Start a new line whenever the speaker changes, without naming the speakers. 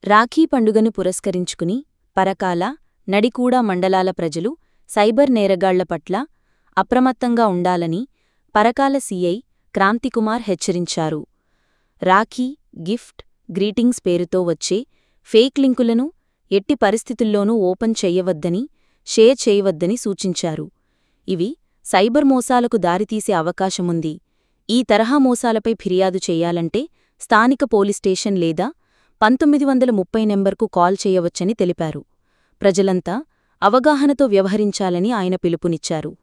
రాఖీ పండుగను పురస్కరించుకుని పరకాల నడికూడ మండలాల ప్రజలు సైబర్ నేరగాళ్ల పట్ల అప్రమత్తంగా ఉండాలని పరకాల సీఐ క్రాంతికుమార్ హెచ్చరించారు రాఖీ గిఫ్ట్ గ్రీటింగ్స్ పేరుతో వచ్చే ఫేక్ లింకులను ఎట్టి పరిస్థితుల్లోనూ ఓపెన్ చెయ్యవద్దని షేర్ చేయవద్దని సూచించారు ఇవి సైబర్ మోసాలకు దారితీసే అవకాశముంది ఈ తరహా మోసాలపై ఫిర్యాదు చేయాలంటే స్థానిక పోలీస్ స్టేషన్ లేదా పంతొమ్మిది వందల ముప్పై నెంబర్కు కాల్ చేయవచ్చని తెలిపారు ప్రజలంతా అవగాహనతో వ్యవహరించాలని ఆయన పిలుపునిచ్చారు